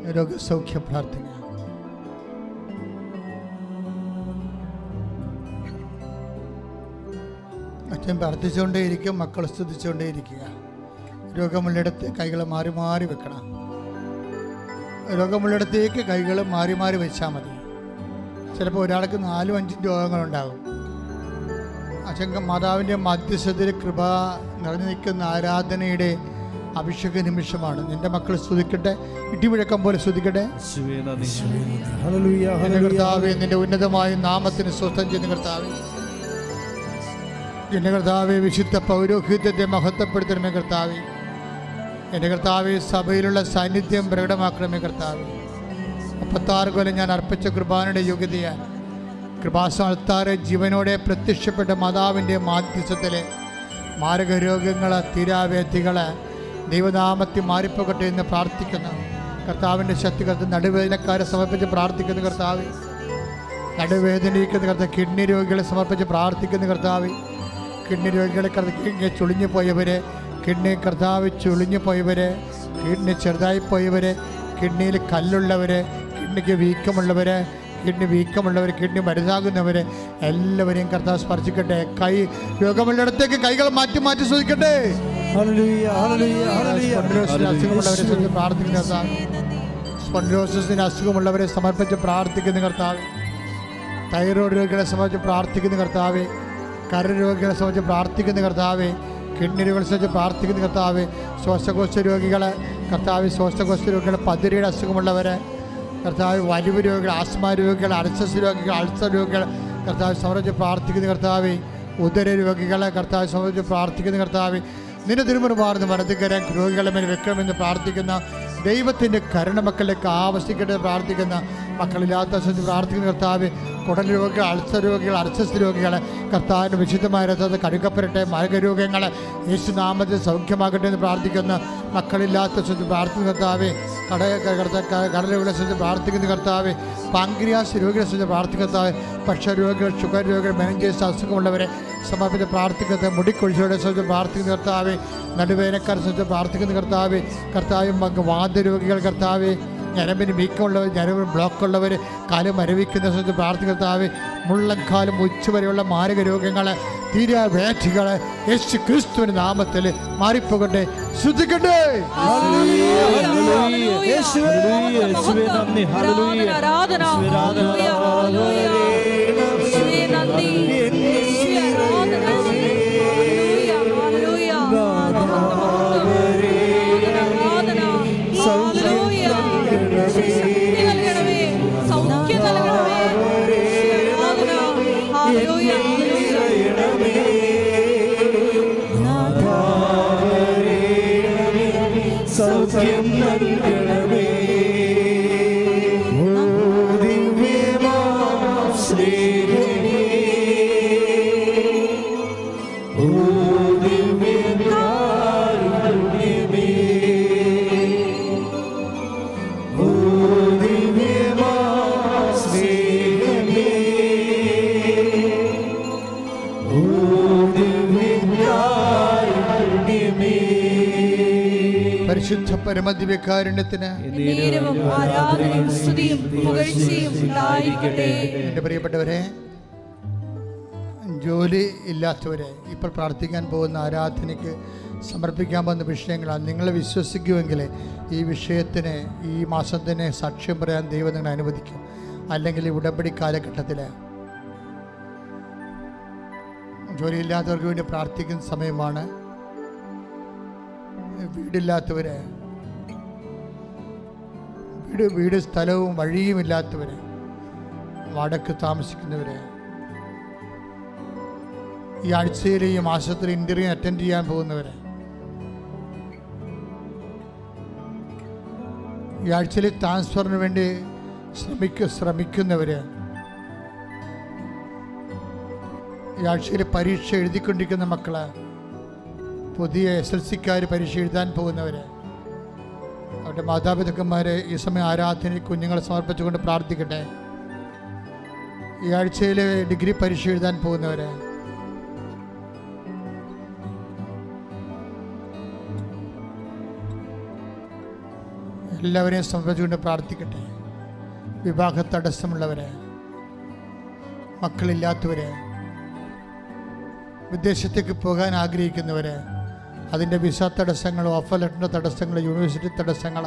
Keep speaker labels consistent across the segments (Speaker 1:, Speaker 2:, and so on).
Speaker 1: രോഗസൗഖ്യ പ്രാർത്ഥന അച്ഛൻ പ്രാർത്ഥിച്ചുകൊണ്ടേയിരിക്കും മക്കൾ സ്തുതിച്ചുകൊണ്ടേയിരിക്കുക രോഗമുള്ളിടത്ത് കൈകൾ മാറി മാറി വെക്കണം രോഗമുള്ളിടത്തേക്ക് കൈകൾ മാറി മാറി വെച്ചാൽ മതി ചിലപ്പോൾ ഒരാൾക്ക് നാലും അഞ്ചും രോഗങ്ങളുണ്ടാകും അച്ഛൻ മാതാവിൻ്റെ മധ്യസ്ഥതയിൽ കൃപ നിറഞ്ഞു നിൽക്കുന്ന ആരാധനയുടെ അഭിഷേക നിമിഷമാണ് നിന്റെ മക്കൾ സ്തുതിക്കട്ടെ ഇടിമുഴക്കം പോലെ സ്തുതിക്കട്ടെ
Speaker 2: യേശുവേ നന്ദി
Speaker 3: ഹല്ലേലൂയ
Speaker 1: എന്റെ
Speaker 3: ഹല്ലേലൂയ
Speaker 1: കർത്താവെ നിന്റെ ഉന്നതമായ നാമത്തിന് സ്വസ്ഥം ചെയ്യുന്ന കർത്താവെ എന്റെ കർത്താവെ വിശുദ്ധ പൗരോഹിത്യത്തെ മഹത്വപ്പെടുത്തണമേ കർത്താവെ എൻ്റെ കർത്താവെ സഭയിലുള്ള സാന്നിധ്യം പ്രകടമാക്കണമേ കർത്താവെ മുപ്പത്താറ് കൊല്ലം ഞാൻ അർപ്പിച്ച കൃപാനയുടെ യോഗ്യതയാൽ കൃപാസ്ഥാനത്താറ് ജീവനോടെ പ്രത്യക്ഷപ്പെട്ട മാതാവിൻ്റെ മാധ്യസ്ഥത്തിലെ മാരകരോഗങ്ങൾ തീരാവേദികൾ ദൈവനാമത്തിൽ മാറിപ്പോകട്ടെ എന്ന് പ്രാർത്ഥിക്കുന്നു കർത്താവിൻ്റെ ശക്തി കർത്ത നടുവേദനക്കാരെ സമർപ്പിച്ച് പ്രാർത്ഥിക്കുന്ന കർത്താവ് നടുവേദനയ്ക്കുന്ന കർത്ത കിഡ്നി രോഗികളെ സമർപ്പിച്ച് പ്രാർത്ഥിക്കുന്ന കർത്താവ് കിഡ്നി രോഗികളെ കർത്ത ചുളിഞ്ഞു പോയവരെ കിഡ്നി കർത്താവ് ചുളിഞ്ഞു പോയവരെ കിഡ്നി ചെറുതായി പോയവരെ കിഡ്നിയിൽ കല്ലുള്ളവരെ കിഡ്നിക്ക് വീക്കമുള്ളവരെ കിഡ്നി വീക്കമുള്ളവർ കിഡ്നി വലുതാകുന്നവരെ എല്ലാവരെയും കർത്താവ് സ്പർശിക്കട്ടെ കൈ രോഗമുള്ളിടത്തേക്ക് കൈകൾ മാറ്റി മാറ്റി ശ്രദ്ധിക്കട്ടെ
Speaker 3: ഹല്ലേലൂയ ഹല്ലേലൂയ ഹല്ലേലൂയ
Speaker 1: സ്പോണ്ടിലോസിന് അസുഖമുള്ളവരെ സംബന്ധിച്ച് പ്രാർത്ഥിക്കുന്ന കർത്താവ് സ്പോണ്ടിലോസിന് അസുഖമുള്ളവരെ സമർപ്പിച്ച് പ്രാർത്ഥിക്കുന്ന കർത്താവ് തൈറോയ്ഡ് രോഗികളെ സംബന്ധിച്ച് പ്രാർത്ഥിക്കുന്ന കർത്താവ് കര രോഗികളെ സംബന്ധിച്ച് പ്രാർത്ഥിക്കുന്ന കർത്താവ് കിഡ്നി രോഗികളെ സംബന്ധിച്ച് പ്രാർത്ഥിക്കുന്ന കർത്താവ് ശ്വാസകോശ രോഗികളെ കർത്താവ് ശ്വാസകോശ രോഗികൾ പതിരിയുടെ അസുഖമുള്ളവരെ കർത്താവ് വലിവ് രോഗികൾ ആസ്മ രോഗികൾ അൾസസ് രോഗികൾ അൾസർ രോഗികൾ കർത്താവ് സമർപ്പിച്ച് പ്രാർത്ഥിക്കുന്ന കർത്താവ് ഉദര രോഗികളെ കർത്താവ് സമർപ്പിച്ച് പ്രാർത്ഥിക്കുന്ന കർത്താവ് നിന്റെ തിരുമുറുമാർന്ന് വലതുകര രോഗികളെ മേൽ വെക്കണമെന്ന് പ്രാർത്ഥിക്കുന്ന ദൈവത്തിൻ്റെ കരുണ മക്കളിലേക്ക് ആവശ്യിക്കട്ടെ പ്രാർത്ഥിക്കുന്ന മക്കളില്ലാത്ത സ്ഥിതി പ്രാർത്ഥിക്കുന്ന കർത്താവ് കുടൽ രോഗികൾ അൾസർ രോഗികൾ അർച്ചസ് രോഗികളെ കർത്താവിൻ്റെ വിശുദ്ധമായ രഥത്തെ കടുക്കപ്പെടട്ടെ മാർഗരോഗങ്ങളെ യേശുനാമത്തിൽ സൗഖ്യമാകട്ടെ എന്ന് പ്രാർത്ഥിക്കുന്ന മക്കളില്ലാത്ത സ്ഥിതി പ്രാർത്ഥിക്കുന്ന കർത്താവ് കട കട കടലുകളെ സ്ഥിതി പ്രാർത്ഥിക്കുന്ന കർത്താവ് പാങ്ക്രിയാസ് രോഗികളെ സ്ഥിതി പ്രാർത്ഥിക്കുന്ന കർത്താവ് ഭക്ഷ്യരോഗികൾ ഷുഗർ രോഗികൾ മെനഞ്ചേസ് അസുഖമുള്ളവരെ സമർപ്പിച്ച് പ്രാർത്ഥിക്കുന്നത് മുടിക്കൊഴിച്ചവരുടെ സ്ഥിതി പ്രാർത്ഥിക്കുന്ന കർത്താവ് നടുവേനക്കാരെ സ്ഥിതി പ്രാർത്ഥിക്കുന്ന കർത്താവ് കർത്താവ് മക വാദരോഗികൾ കർത്താവ് ഞരമ്പിന് വീക്കമുള്ളവർ ഞരമ്പിന് ബ്ലോക്കുള്ളവർ കാലം മരവിക്കുന്ന സ്ഥലത്ത് പ്രാർത്ഥികർത്താവ് മുള്ളൻകാലം ഉച്ചവരെയുള്ള മാരക രോഗങ്ങൾ തീരാവേക്ഷികൾ യേശു ക്രിസ്തുവിൻ്റെ നാമത്തിൽ മാറിപ്പോകട്ടെ ശ്രദ്ധിക്കട്ടെ
Speaker 2: ഹല്ലേലൂയ യേശുവേ യേശുവേ നന്ദി ഹല്ലേലൂയ
Speaker 4: ആരാധന
Speaker 2: യേശുവേ ആരാധന
Speaker 4: ഹല്ലേലൂയ യേശുവേ നന്ദി യേശുവേ ആരാധന ഹല്ലേലൂയ ഹല്ലേലൂയ ആരാധന ഹല്ലേലൂയ ശക്തി നൽകണമേ സൗഖ്യം നൽകണമേ ആരാധന ഹല്ലേലൂയ
Speaker 3: സൗഖ്യം നൽകണമേ ഓ ദിവ്യമാ സ്നേഹമേ ഓ ദിവ്യകാരുണ്യമേ ഓ ദിവ്യമാ സ്നേഹമേ ഓ ദിവ്യകാരുണ്യമേ
Speaker 1: പരിശുദ്ധ പരമദിവ്യകാരുണ്യത്തിന്
Speaker 4: എന്നേരവും ആരാധനയും സ്തുതിയും പുകഴ്ചയും ഉണ്ടായിരിക്കട്ടെ
Speaker 1: എൻ്റെ പ്രിയപ്പെട്ടവരെ ജോലി ഇല്ലാത്തവരെ ഇപ്പോൾ പ്രാർത്ഥിക്കാൻ പോകുന്ന ആരാധനയ്ക്ക് സമർപ്പിക്കാൻ പോകുന്ന വിഷയങ്ങളാണ് നിങ്ങൾ വിശ്വസിക്കുമെങ്കിൽ ഈ വിഷയത്തിന് ഈ മാസം തന്നെ സാക്ഷ്യം പറയാൻ ദൈവം നിങ്ങളെ അനുവദിക്കും അല്ലെങ്കിൽ ഈ ഉടമ്പടി കാലഘട്ടത്തിൽ ജോലിയില്ലാത്തവർക്ക് വേണ്ടി പ്രാർത്ഥിക്കുന്ന സമയമാണ് വീടില്ലാത്തവര് വീട് വീട് സ്ഥലവും വഴിയുമില്ലാത്തവര് വാടക്ക് താമസിക്കുന്നവര് ഈ ആഴ്ചയിൽ ഈ മാസത്തിൽ ഇന്റർവ്യൂ അറ്റൻഡ് ചെയ്യാൻ പോകുന്നവര് ഈ ആഴ്ചയിൽ ട്രാൻസ്ഫറിന് വേണ്ടി ശ്രമിക്ക ശ്രമിക്കുന്നവര് ഈ ആഴ്ചയിൽ പരീക്ഷ എഴുതിക്കൊണ്ടിരിക്കുന്ന മക്കള് പുതിയ എസ് എൽ സിക്കാർ പരീക്ഷ എഴുതാൻ പോകുന്നവര് അവരുടെ മാതാപിതാക്കന്മാരെ ഈ സമയം ആരാധനയിൽ കുഞ്ഞുങ്ങളെ സമർപ്പിച്ചുകൊണ്ട് പ്രാർത്ഥിക്കട്ടെ ഈ ആഴ്ചയിൽ ഡിഗ്രി പരീക്ഷ എഴുതാൻ പോകുന്നവര് എല്ലാവരെയും സമർപ്പിച്ചുകൊണ്ട് പ്രാർത്ഥിക്കട്ടെ വിവാഹ തടസ്സമുള്ളവരെ മക്കളില്ലാത്തവരെ വിദേശത്തേക്ക് പോകാൻ ആഗ്രഹിക്കുന്നവരെ അതിൻ്റെ വിസ തടസ്സങ്ങൾ ഓഫർ ലെറ്ററിൻ്റെ തടസ്സങ്ങൾ യൂണിവേഴ്സിറ്റി തടസ്സങ്ങൾ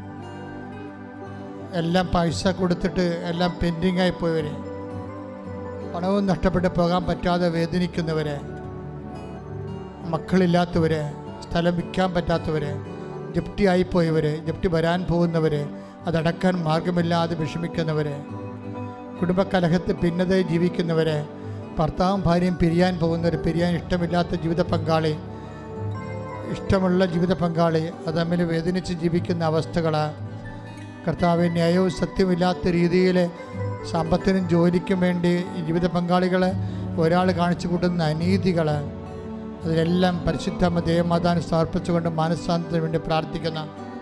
Speaker 1: എല്ലാം പൈസ കൊടുത്തിട്ട് എല്ലാം പെൻഡിങ് ആയി പോയവരെ പണവും നഷ്ടപ്പെട്ട് പോകാൻ പറ്റാതെ വേദനിക്കുന്നവരെ മക്കളില്ലാത്തവരെ സ്ഥലം വിൽക്കാൻ പറ്റാത്തവരെ ജപ്തി ആയിപ്പോയവർ ജപ്തി വരാൻ പോകുന്നവർ അതടക്കാൻ മാർഗമില്ലാതെ വിഷമിക്കുന്നവരെ കുടുംബകലഹത്തിൽ ഭിന്നതയിൽ ജീവിക്കുന്നവരെ ഭർത്താവും ഭാര്യയും പിരിയാൻ പോകുന്നവർ പിരിയാൻ ഇഷ്ടമില്ലാത്ത ജീവിത പങ്കാളി ഇഷ്ടമുള്ള ജീവിത പങ്കാളി അത് തമ്മിൽ വേദനിച്ച് ജീവിക്കുന്ന അവസ്ഥകൾ കർത്താവ് ന്യായവും സത്യമില്ലാത്ത രീതിയിൽ സമ്പത്തിനും ജോലിക്കും വേണ്ടി ഈ ജീവിത പങ്കാളികൾ ഒരാൾ കാണിച്ചു കൂട്ടുന്ന അനീതികൾ അതിലെല്ലാം പരിശുദ്ധ ദേവമാതാന് സമർപ്പിച്ചുകൊണ്ട് മാനസാന്തത്തിന് വേണ്ടി പ്രാർത്ഥിക്കുന്ന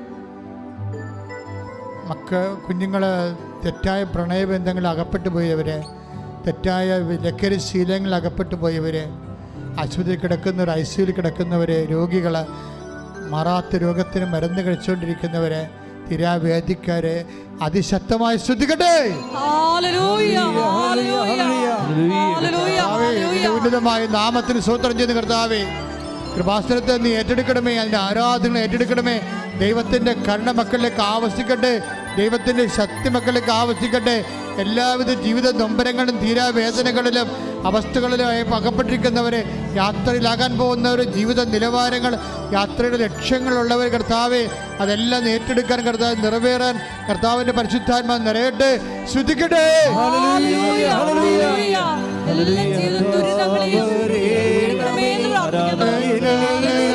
Speaker 1: മക്ക കുഞ്ഞുങ്ങൾ തെറ്റായ പ്രണയബന്ധങ്ങളിൽ അകപ്പെട്ടു പോയവർ തെറ്റായ ലഹരി ശീലങ്ങളിൽ അകപ്പെട്ടു പോയവർ ആശുപത്രിയിൽ കിടക്കുന്നവർ ഐ സിയിൽ കിടക്കുന്നവർ രോഗികൾ മാറാത്ത രോഗത്തിന് മരുന്ന് കഴിച്ചുകൊണ്ടിരിക്കുന്നവർ തിരാവേദിക്കാർ അതിശക്തമായി ശ്രദ്ധിക്കട്ടെ
Speaker 4: ഹല്ലേലൂയ ഹല്ലേലൂയ ഹല്ലേലൂയ
Speaker 1: കർത്താവേ, നിന്റെ ഉന്നതമായ നാമത്തിന് സ്വോത്രം ചെയ്യുന്ന കർത്താവേ കൃപാസനത്തെ നീ ഏറ്റെടുക്കണമേ അതിൻ്റെ ആരാധന ഏറ്റെടുക്കണമേ ദൈവത്തിൻ്റെ കരുണ മക്കളിലേക്ക് ആവശ്യിക്കട്ടെ ദൈവത്തിൻ്റെ ശക്തി മക്കളിലേക്ക് ആവശ്യിക്കട്ടെ എല്ലാവിധ ജീവിത നൊമ്പരങ്ങളും തീരാവേദനകളിലും അവസ്ഥകളിലുമായി അകപ്പെട്ടിരിക്കുന്നവരെ യാത്രയിലാകാൻ പോകുന്നവർ ജീവിത നിലവാരങ്ങൾ യാത്രയുടെ ലക്ഷ്യങ്ങളുള്ളവർ കർത്താവെ അതെല്ലാം ഏറ്റെടുക്കാൻ കർത്താവ് നിറവേറാൻ കർത്താവിൻ്റെ പരിശുദ്ധാത്മാ നിറയട്ടെ ശ്രദ്ധിക്കട്ടെ
Speaker 4: ഹല്ലേലൂയ ഹല്ലേലൂയ എല്ലാ ജീവിത ദുരിതങ്ങളെയും എടുക്കണമേ എന്ന് പ്രാർത്ഥിക്കുന്നു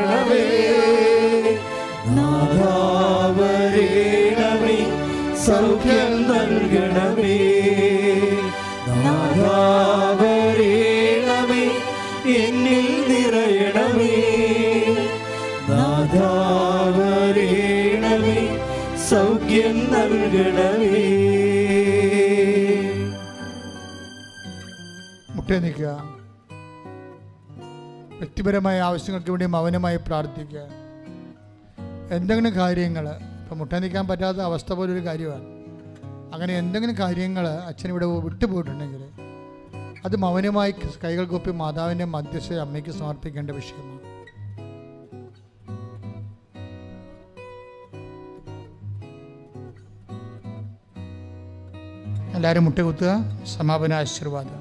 Speaker 3: നാഥാവരേണമേ സൗഖ്യം നൽകണമേ നാഥാവരേണമേ എന്നിൽ നിറയണമേ നാഥാവരേണമേ സൗഖ്യം നൽകണമേ
Speaker 1: മുട്ടേ നിൽക്കുക വ്യക്തിപരമായ ആവശ്യങ്ങൾക്ക് വേണ്ടി മൗനമായി പ്രാർത്ഥിക്കുക എന്തെങ്കിലും കാര്യങ്ങൾ ഇപ്പം മുട്ട നിൽക്കാൻ പറ്റാത്ത അവസ്ഥ പോലൊരു കാര്യമാണ് അങ്ങനെ എന്തെങ്കിലും കാര്യങ്ങൾ അച്ഛൻ ഇവിടെ വിട്ടുപോയിട്ടുണ്ടെങ്കിൽ അത് മൗനമായി കൈകൾ കൊപ്പി മാതാവിൻ്റെ മധ്യസ്ഥ അമ്മയ്ക്ക് സമർപ്പിക്കേണ്ട വിഷയമാണ് എല്ലാവരും മുട്ടുകുത്തുക സമാപന ആശീർവാദം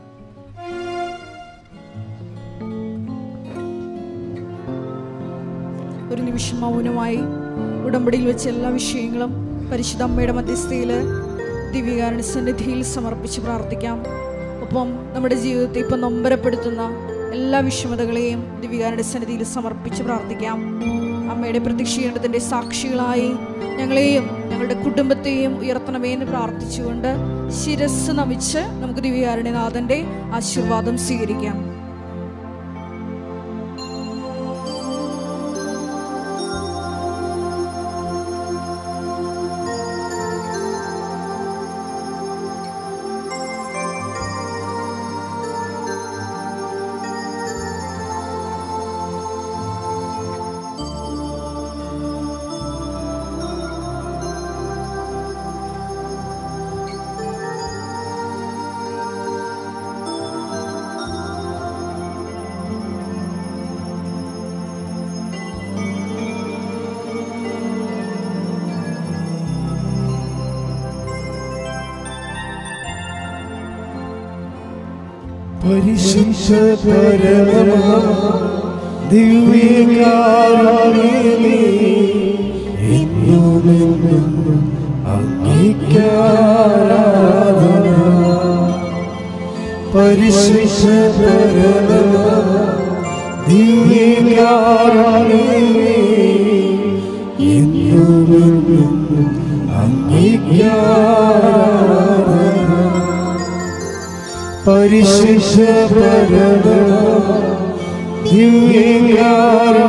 Speaker 4: ഒരു നിമിഷം മൗനമായി ഉടമ്പടിയിൽ വെച്ച എല്ലാ വിഷയങ്ങളും പരിശുദ്ധ അമ്മയുടെ മധ്യസ്ഥയിൽ ദിവ്യകാരണ സന്നിധിയിൽ സമർപ്പിച്ച് പ്രാർത്ഥിക്കാം ഒപ്പം നമ്മുടെ ജീവിതത്തെ ഇപ്പം നൊമ്പരപ്പെടുത്തുന്ന എല്ലാ വിഷമതകളെയും ദിവ്യകാരണ സന്നിധിയിൽ സമർപ്പിച്ച് പ്രാർത്ഥിക്കാം അമ്മയുടെ പ്രതീക്ഷീകരണത്തിൻ്റെ സാക്ഷികളായി ഞങ്ങളെയും ഞങ്ങളുടെ കുടുംബത്തെയും ഉയർത്തണമേ എന്ന് പ്രാർത്ഥിച്ചുകൊണ്ട് ശിരസ് നമിച്ച് നമുക്ക് ദിവ്യകാരുണ്യനാഥൻ്റെ ആശീർവാദം സ്വീകരിക്കാം
Speaker 3: പരിശുദ്ധ പരമ ദിവ്യകാരുണ്യമേ എന്നുമെന്നും അംഗീകാരാധന പരിശുദ്ധ പരമ ദിവ്യകാരുണ്യമേ എന്നുമെന്നും അംഗീകാരാധന പരിശുദ്ധ പരമ ദിവ്യകാരുണ്യമേ